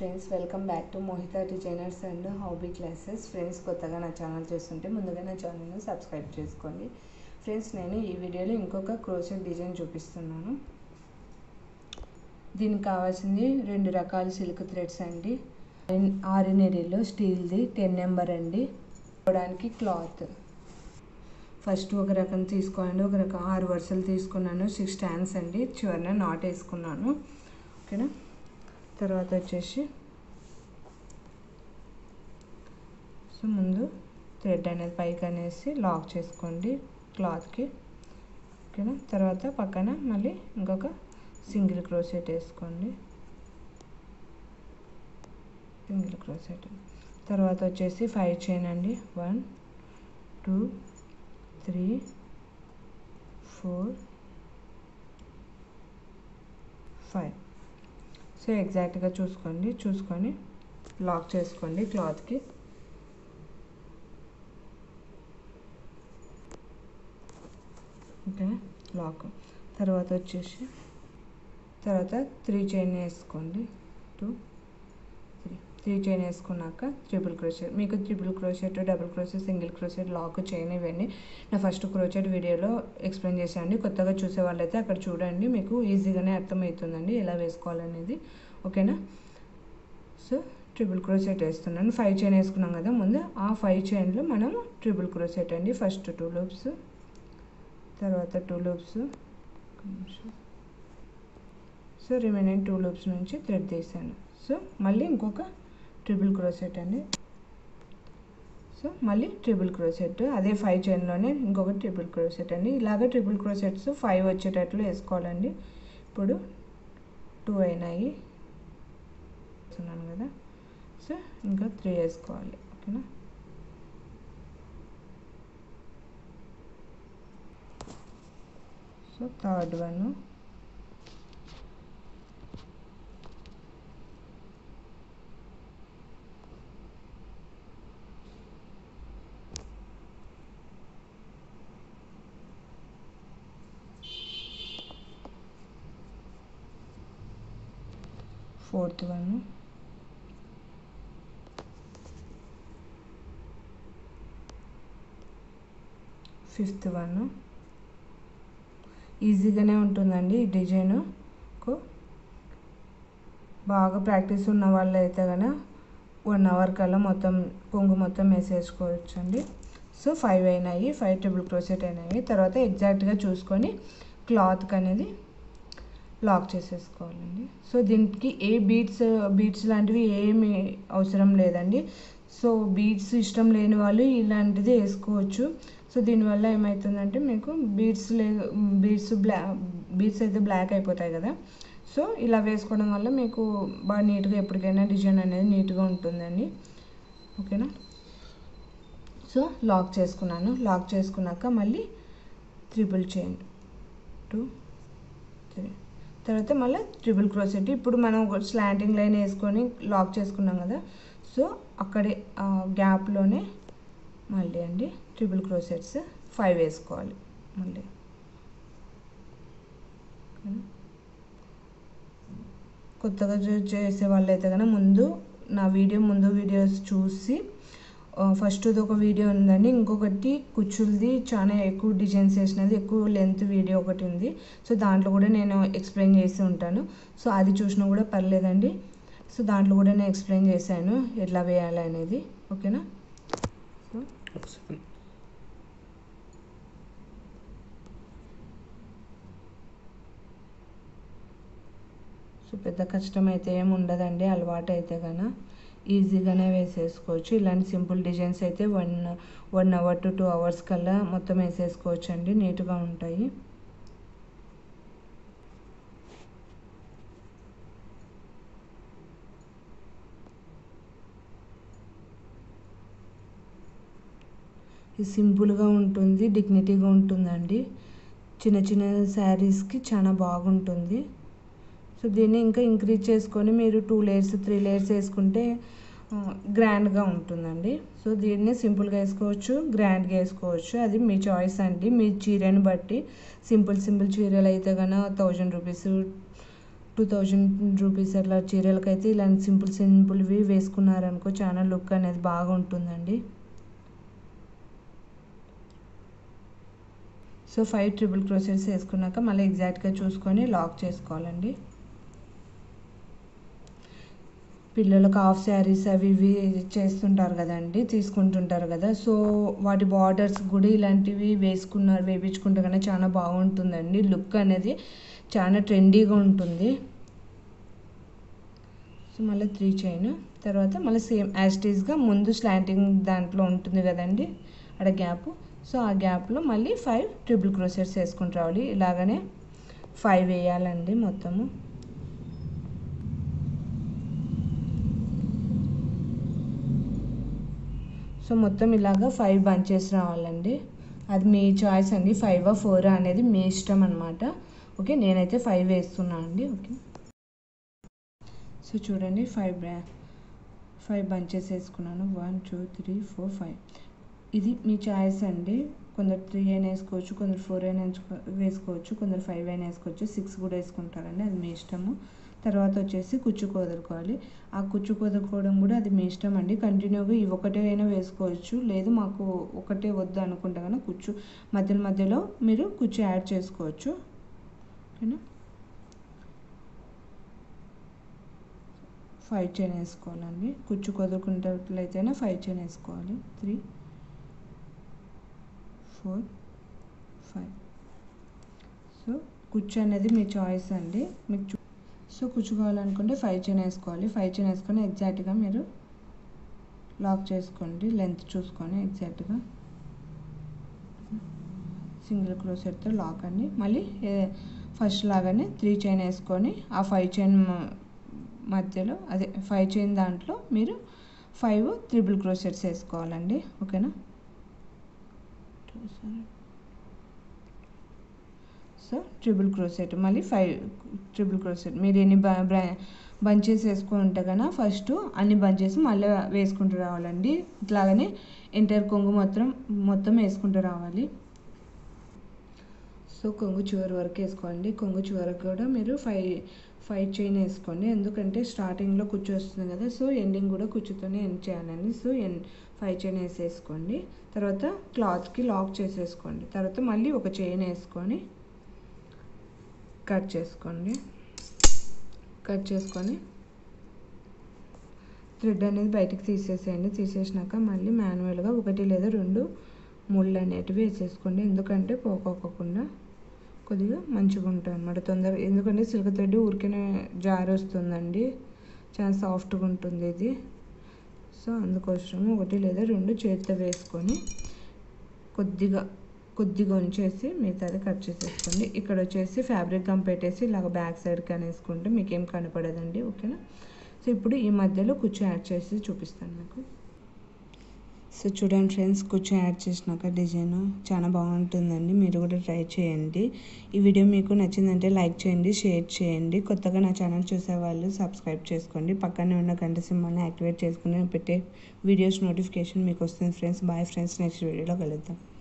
friends welcome back to Mohita designers and hobby classes friends కొత్తగా నా channel చూస్తుంటే ముందుగా నా ఛానల్ని సబ్స్క్రైబ్ చేసుకోండి ఫ్రెండ్స్ నేను ఈ వీడియోలో ఇంకొక క్రోచెట్ డిజైన్ చూపిస్తున్నాను దీనికి కావాల్సింది రెండు రకాల సిల్క్ థ్రెడ్స్ అండి ఆరినరీలో స్టీల్ది టెన్ నెంబర్ అండి పోవడానికి క్లాత్ ఫస్ట్ ఒక రకం తీసుకోండి ఒక రకం ఆరు వరుసలు తీసుకున్నాను సిక్స్ స్టాండ్స్ అండి చివరిన నాట్ వేసుకున్నాను ఓకేనా తర్వాత వచ్చేసి సో ముందు థ్రెడ్ అనేది పైకి అనేసి లాక్ చేసుకోండి క్లాత్కి ఓకేనా తర్వాత పక్కన మళ్ళీ ఇంకొక సింగిల్ క్రోసెట్ వేసుకోండి సింగిల్ క్రోసెట్ తర్వాత వచ్చేసి ఫైవ్ చైన్ అండి one two three four five so ఎగ్జాక్ట్గా చూసుకోండి చూసుకొని లాక్ చేసుకోండి క్లాత్కి ఓకే లాక్ తర్వాత వచ్చేసి తర్వాత త్రీ చైన్ వేసుకోండి టూ త్రీ త్రీ చైన్ వేసుకున్నాక ట్రిపుల్ క్రోషెట్ మీకు triple crochet double crochet single crochet lock chain ఇవన్నీ నా ఫస్ట్ క్రోచెట్ వీడియోలో ఎక్స్ప్లెయిన్ చేశాను కొత్తగా చూసే వాళ్ళైతే అక్కడ చూడండి మీకు ఈజీగానే అర్థమవుతుందండి ఎలా వేసుకోవాలనేది ఓకేనా సో ట్రిపుల్ క్రోసెట్ వేస్తున్నాను ఫైవ్ చైన్ వేసుకున్నాం కదా ముందు ఆ ఫైవ్ చైన్లో మనం ట్రిపుల్ క్రోసెట్ అండి ఫస్ట్ టూ లూప్స్ తర్వాత two loops so remaining two loops నుంచి థ్రెడ్ తీసాను సో మళ్ళీ ఇంకొక ట్రిపుల్ క్రోసెట్ అండి సో మళ్ళీ ట్రిపుల్ క్రోసెట్ అదే ఫైవ్ చైన్లోనే ఇంకొక ట్రిపుల్ క్రోసెట్ అండి ఇలాగ ట్రిపుల్ క్రోసెట్స్ ఫైవ్ వచ్చేటట్లు వేసుకోవాలండి ఇప్పుడు టూ అయినాయి వేస్తున్నాను కదా సో ఇంకా త్రీ వేసుకోవాలి ఓకేనా so third one fourth one fifth one ఈజీగానే ఉంటుందండి ఈ డిజైన్ బాగా ప్రాక్టీస్ ఉన్న వాళ్ళు అయితే కనుక వన్ అవర్ కల్లా మొత్తం కొంగు మొత్తం వేసేసుకోవచ్చు అండి సో ఫైవ్ అయినాయి ఫైవ్ ట్రిపుల్ క్రోసెట్ అయినాయి తర్వాత ఎగ్జాక్ట్గా చూసుకొని క్లాత్కి అనేది లాక్ చేసేసుకోవాలండి సో దీనికి ఏ బీట్స్ బీట్స్ లాంటివి ఏమి అవసరం లేదండి సో బీట్స్ ఇష్టం లేని వాళ్ళు ఇలాంటిది వేసుకోవచ్చు సో దీనివల్ల ఏమవుతుందంటే మీకు బీట్స్ లే బీట్స్ బ్లా బీట్స్ అయితే బ్లాక్ అయిపోతాయి కదా సో ఇలా వేసుకోవడం వల్ల మీకు బాగా నీట్గా ఎప్పటికైనా డిజైన్ అనేది నీట్గా ఉంటుందండి ఓకేనా సో లాక్ చేసుకున్నాను లాక్ చేసుకున్నాక మళ్ళీ త్రిపుల్ చైన్ టూ త్రీ తర్వాత మళ్ళీ ట్రిపుల్ క్రోసెట్ ఇప్పుడు మనం స్లాంటింగ్ లైన్ వేసుకొని లాక్ చేసుకున్నాం కదా సో అక్కడే గ్యాప్లోనే మళ్ళీ అండి ట్రిపుల్ క్రోసెట్స్ ఫైవ్ వేసుకోవాలి మళ్ళీ కొత్తగా చేసే వాళ్ళైతే కనుక ముందు నా వీడియో ముందు వీడియోస్ చూసి ఫస్ట్ ఒక వీడియో ఉందండి ఇంకొకటి కుచ్చులది చాలా ఎక్కువ డిజైన్స్ వేసినది ఎక్కువ లెంత్ వీడియో ఒకటి ఉంది సో దాంట్లో కూడా నేను ఎక్స్ప్లెయిన్ చేసి ఉంటాను సో అది చూసినా కూడా పర్లేదండి సో దాంట్లో కూడా నేను ఎక్స్ప్లెయిన్ చేశాను ఎట్లా వేయాలి అనేది ఓకేనా సో సో పెద్ద కష్టం అయితే ఏమి ఉండదండి అలవాటు అయితే కనుక ఈజీగానే వేసేసుకోవచ్చు ఇలాంటి సింపుల్ డిజైన్స్ అయితే one one hour to two hours కల్లా మొత్తం వేసేసుకోవచ్చు అండి నీట్గా ఉంటాయి ఇది సింపుల్గా ఉంటుంది డిగ్నిటీగా ఉంటుందండి చిన్న చిన్న శారీస్కి చాలా బాగుంటుంది సో దీన్ని ఇంకా ఇంక్రీజ్ చేసుకొని మీరు టూ లేయర్స్ త్రీ లేయర్స్ వేసుకుంటే గ్రాండ్గా ఉంటుందండి సో దీన్ని సింపుల్గా వేసుకోవచ్చు గ్రాండ్గా వేసుకోవచ్చు అది మీ చాయిస్ అండి మీ చీరని బట్టి సింపుల్ సింపుల్ చీరలు అయితే కనుక thousand rupees two thousand rupees అట్లా చీరలకైతే ఇలాంటి సింపుల్ సింపుల్వి వేసుకున్నారనుకో చాలా లుక్ అనేది బాగా ఉంటుందండి సో ఫైవ్ ట్రిపుల్ క్రోసెట్స్ వేసుకున్నాక మళ్ళీ ఎగ్జాక్ట్గా చూసుకొని లాక్ చేసుకోవాలండి పిల్లలకు హాఫ్ శారీస్ అవి ఇవి చేస్తుంటారు కదండి తీసుకుంటుంటారు కదా సో వాటి బార్డర్స్ కూడా ఇలాంటివి వేసుకున్నారు వేయించుకుంటే కన్నా చాలా బాగుంటుందండి లుక్ అనేది చాలా ట్రెండీగా ఉంటుంది సో మళ్ళీ త్రీ చైన్ తర్వాత మళ్ళీ సేమ్ యాస్టీస్గా ముందు స్లాంటింగ్ దాంట్లో ఉంటుంది కదండి అక్కడ గ్యాప్ సో ఆ గ్యాప్లో మళ్ళీ ఫైవ్ ట్రిపుల్ క్రోసెట్స్ వేసుకుంటూ రావాలి ఇలాగనే ఫైవ్ వేయాలండి మొత్తము సో మొత్తం ఇలాగా ఫైవ్ బంచెస్ రావాలండి అది మీ చాయిస్ అండి ఫైవ్ ఫోర్ అనేది మీ ఇష్టం అనమాట ఓకే నేనైతే ఫైవ్ వేస్తున్నాను అండి ఓకే సో చూడండి ఫైవ్ బ్రా ఫైవ్ బంచెస్ వేసుకున్నాను one two three four five ఇది మీ చాయిస్ అండి కొందరు త్రీ అయినా వేసుకోవచ్చు కొందరు ఫోర్ అయినా వేసుకోవచ్చు కొందరు ఫైవ్ అయినా వేసుకోవచ్చు సిక్స్ కూడా వేసుకుంటారండి అది మీ ఇష్టము తర్వాత వచ్చేసి కుచ్చు కుదురుకోవాలి ఆ కుచ్చు కుదురుకోవడం కూడా అది మీ ఇష్టం అండి కంటిన్యూగా ఇవి ఒకటే అయినా వేసుకోవచ్చు లేదు మాకు ఒకటే వద్దు అనుకుంటే కనుక కుచ్చు మధ్యలో మధ్యలో మీరు కుచ్చు యాడ్ చేసుకోవచ్చు ఓకేనా ఫైవ్ చైన్ వేసుకోవాలండి కుచ్చు కుదురుకునేటట్లయితేనే ఫైవ్ చైన్ వేసుకోవాలి త్రీ ఫోర్ ఫైవ్ సో కుచ్చు అనేది మీ చాయిస్ అండి మీకు సో కుచ్చుకోవాలనుకుంటే ఫైవ్ చైన్ వేసుకోవాలి ఫైవ్ చైన్ వేసుకొని ఎగ్జాక్ట్గా మీరు లాక్ చేసుకోండి లెంత్ చూసుకొని ఎగ్జాక్ట్గా సింగిల్ క్రోసెట్తో లాక్ అండి మళ్ళీ ఫస్ట్ లాగానే త్రీ చైన్ వేసుకొని ఆ ఫైవ్ చైన్ మధ్యలో అదే ఫైవ్ చైన్ దాంట్లో మీరు ఫైవ్ త్రిబుల్ క్రోసెట్స్ వేసుకోవాలండి ఓకేనా సో ట్రిపుల్ క్రోసెట్ మళ్ళీ ఫైవ్ ట్రిపుల్ క్రోసెట్ మీరు ఎన్ని బంచెస్ వేసుకుంటే కన్నా ఫస్ట్ అన్ని బంచెస్ మళ్ళీ వేసుకుంటూ రావాలండి ఇట్లాగనే ఎంటర్ కొంగు మొత్తం మొత్తం వేసుకుంటూ రావాలి సో కొంగు చివరి వరకు వేసుకోండి కొంగు చివరికి కూడా మీరు ఫైవ్ ఫైవ్ చైన్ వేసుకోండి ఎందుకంటే స్టార్టింగ్లో కుచ్చు వస్తుంది కదా సో ఎండింగ్ కూడా కుచ్చుతోనే ఎండ్ చేయాలండి సో ఎన్ ఫైవ్ చైన్ వేసేసుకోండి తర్వాత క్లాత్కి లాక్ చేసేసుకోండి తర్వాత మళ్ళీ ఒక చైన్ వేసుకొని కట్ చేసుకోండి కట్ చేసుకొని థ్రెడ్ అనేది బయటికి తీసేసేయండి తీసేసినాక మళ్ళీ మాన్యువల్గా ఒకటి లేదా రెండు ముళ్ళు అనేటివి వేసేసుకోండి ఎందుకంటే పోకోకుండా కొద్దిగా మంచిగా ఉంటుంది అనమాట తొందరగా ఎందుకంటే సిల్క్ థ్రెడ్ ఊరికనే జారి వస్తుందండి చాలా సాఫ్ట్గా ఉంటుంది ఇది సో అందుకోసం ఒకటి లేదా రెండు చేతితో వేసుకొని కొద్దిగా కొద్దిగా ఉంచేసి మిగతాది కట్ చేసేసుకోండి ఇక్కడ వచ్చేసి ఫ్యాబ్రిక్ గమ్ పెట్టేసి ఇలాగ బ్యాక్ సైడ్ కానీ వేసుకుంటే మీకేం కనపడదండి ఓకేనా సో ఇప్పుడు ఈ మధ్యలో కుచ్చు యాడ్ చేసి చూపిస్తాను మీకు సో చూడండి ఫ్రెండ్స్ కొంచెం యాడ్ చేసినాక డిజైన్ చాలా బాగుంటుందండి మీరు కూడా ట్రై చేయండి ఈ వీడియో మీకు నచ్చిందంటే లైక్ చేయండి షేర్ చేయండి కొత్తగా నా ఛానల్ చూసే వాళ్ళు సబ్స్క్రైబ్ చేసుకోండి పక్కనే ఉన్న గంట సింబల్ని యాక్టివేట్ చేసుకుని పెట్టే వీడియోస్ నోటిఫికేషన్ మీకు వస్తుంది ఫ్రెండ్స్ బాయ్ ఫ్రెండ్స్ నెక్స్ట్ వీడియోలో కలుద్దాం